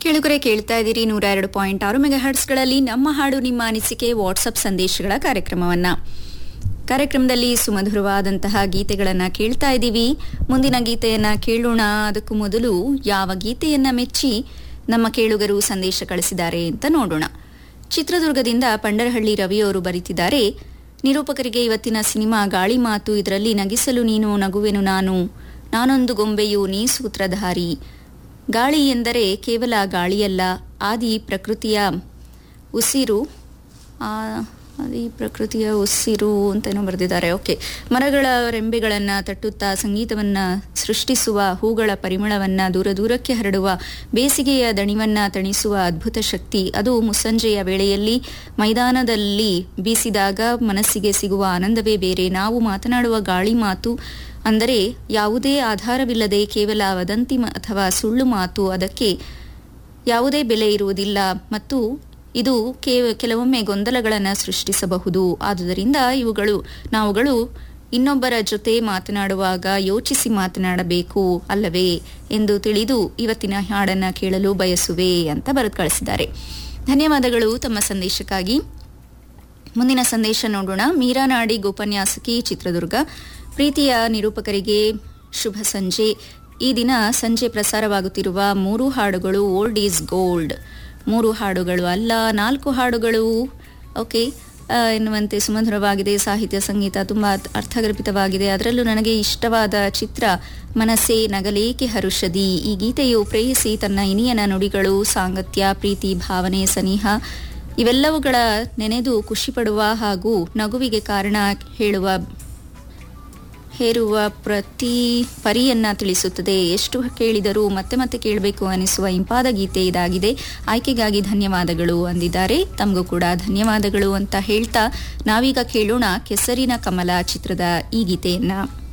ಕೇಳುಗರೆ ಕೇಳ್ತಾ ಇದ್ದೀರಿ ನೂರ ಎರಡು ಪಾಯಿಂಟ್ ಆರು ಮೆಗಾ ಹರ್ಟ್ಸ್ಗಳಲ್ಲಿ ನಮ್ಮ ಹಾಡು ನಿಮ್ಮ ಅನಿಸಿಕೆ ವಾಟ್ಸಪ್ ಸಂದೇಶಗಳ ಕಾರ್ಯಕ್ರಮವನ್ನ ಕಾರ್ಯಕ್ರಮದಲ್ಲಿ ಸುಮಧುರವಾದಂತಹ ಗೀತೆಗಳನ್ನ ಕೇಳ್ತಾ ಇದ್ದೀವಿ ಮುಂದಿನ ಗೀತೆಯನ್ನ ಕೇಳೋಣ ಅದಕ್ಕೂ ಮೊದಲು ಯಾವ ಗೀತೆಯನ್ನ ಮೆಚ್ಚಿ ನಮ್ಮ ಕೇಳುಗರು ಸಂದೇಶ ಕಳಿಸಿದ್ದಾರೆ ಅಂತ ನೋಡೋಣ ಚಿತ್ರದುರ್ಗದಿಂದ ಪಂಡರಹಳ್ಳಿ ರವಿಯವರು ಬರೀತಿದ್ದಾರೆ ನಿರೂಪಕರಿಗೆ ಇವತ್ತಿನ ಸಿನಿಮಾ ಗಾಳಿ ಮಾತು ಇದರಲ್ಲಿ ನಗಿಸಲು ನೀನು ನಗುವೆನು ನಾನು ನಾನೊಂದು ಗೊಂಬೆಯು ನೀ ಸೂತ್ರಧಾರಿ ಗಾಳಿ ಎಂದರೆ ಕೇವಲ ಗಾಳಿಯಲ್ಲ ಆದಿ ಪ್ರಕೃತಿಯ ಉಸಿರು ಆ, ಆದಿ ಪ್ರಕೃತಿಯ ಉಸಿರು ಅಂತೇನೋ ಬರೆದಿದ್ದಾರೆ ಓಕೆ ಮರಗಳ ರೆಂಬೆಗಳನ್ನು ತಟ್ಟುತ್ತಾ ಸಂಗೀತವನ್ನ ಸೃಷ್ಟಿಸುವ ಹೂಗಳ ಪರಿಮಳವನ್ನ ದೂರ ದೂರಕ್ಕೆ ಹರಡುವ ಬೇಸಿಗೆಯ ದಣಿವನ್ನ ತಣಿಸುವ ಅದ್ಭುತ ಶಕ್ತಿ ಅದು ಮುಸ್ಸಂಜೆಯ ವೇಳೆಯಲ್ಲಿ ಮೈದಾನದಲ್ಲಿ ಬೀಸಿದಾಗ ಮನಸ್ಸಿಗೆ ಸಿಗುವ ಆನಂದವೇ ಬೇರೆ ನಾವು ಮಾತನಾಡುವ ಗಾಳಿ ಮಾತು ಅಂದರೆ ಯಾವುದೇ ಆಧಾರವಿಲ್ಲದೆ ಕೇವಲ ವದಂತಿ ಮ- ಅಥವಾ ಸುಳ್ಳು ಮಾತು ಅದಕ್ಕೆ ಯಾವುದೇ ಬೆಲೆ ಇರುವುದಿಲ್ಲ ಮತ್ತು ಇದು ಕೇವ ಕೆಲವೊಮ್ಮೆ ಗೊಂದಲಗಳನ್ನು ಸೃಷ್ಟಿಸಬಹುದು ಆದುದರಿಂದ ಇವುಗಳು ನಾವುಗಳು ಇನ್ನೊಬ್ಬರ ಜೊತೆ ಮಾತನಾಡುವಾಗ ಯೋಚಿಸಿ ಮಾತನಾಡಬೇಕು ಅಲ್ಲವೇ ಎಂದು ತಿಳಿದು ಇವತ್ತಿನ ಹಾಡನ್ನ ಕೇಳಲು ಬಯಸುವೆ ಅಂತ ಬರೆದು ಕಳಿಸಿದ್ದಾರೆ ಧನ್ಯವಾದಗಳು ತಮ್ಮ ಸಂದೇಶಕ್ಕಾಗಿ ಮುಂದಿನ ಸಂದೇಶ ನೋಡೋಣ ಮೀರಾನಾಡಿ ಉಪನ್ಯಾಸಕಿ ಚಿತ್ರದುರ್ಗ ಪ್ರೀತಿಯ ನಿರೂಪಕರಿಗೆ ಶುಭ ಸಂಜೆ ಈ ದಿನ ಸಂಜೆ ಪ್ರಸಾರವಾಗುತ್ತಿರುವ ಮೂರು ಹಾಡುಗಳು ಓಲ್ಡ್ ಈಸ್ ಗೋಲ್ಡ್ ಮೂರು ಹಾಡುಗಳು ಅಲ್ಲ ನಾಲ್ಕು ಹಾಡುಗಳು ಓಕೆ ಆ, ಎನ್ನುವಂತೆ ಸುಮಧುರವಾಗಿದೆ ಸಾಹಿತ್ಯ ಸಂಗೀತ ತುಂಬ ಅರ್ಥಗರ್ಭಿತವಾಗಿದೆ ಅದರಲ್ಲೂ ನನಗೆ ಇಷ್ಟವಾದ ಚಿತ್ರ ಮನಸ್ಸೇ ನಗಲೇಕೆ ಹರುಷದಿ ಈ ಗೀತೆಯು ಪ್ರೇಯಸಿ ತನ್ನ ಇನಿಯನ ನುಡಿಗಳು ಸಾಂಗತ್ಯ ಪ್ರೀತಿ ಭಾವನೆ ಸನಿಹ ಇವೆಲ್ಲವುಗಳ ನೆನೆದು ಖುಷಿಪಡುವ ಹಾಗೂ ನಗುವಿಗೆ ಕಾರಣ ಹೇಳುವ ಹೇರುವ ಪ್ರತಿ ಪರಿಯನ್ನ ತಿಳಿಸುತ್ತದೆ ಎಷ್ಟು ಕೇಳಿದರೂ ಮತ್ತೆ ಮತ್ತೆ ಕೇಳಬೇಕು ಅನಿಸುವ ಇಂಪಾದ ಗೀತೆ ಇದಾಗಿದೆ ಆಯ್ಕೆಗಾಗಿ ಧನ್ಯವಾದಗಳು ಅಂದಿದ್ದಾರೆ ತಮಗೂ ಕೂಡ ಧನ್ಯವಾದಗಳು ಅಂತ ಹೇಳ್ತಾ ನಾವೀಗ ಕೇಳೋಣ ಕೆಸರಿನ ಕಮಲ ಚಿತ್ರದ ಈ ಗೀತೆಯನ್ನ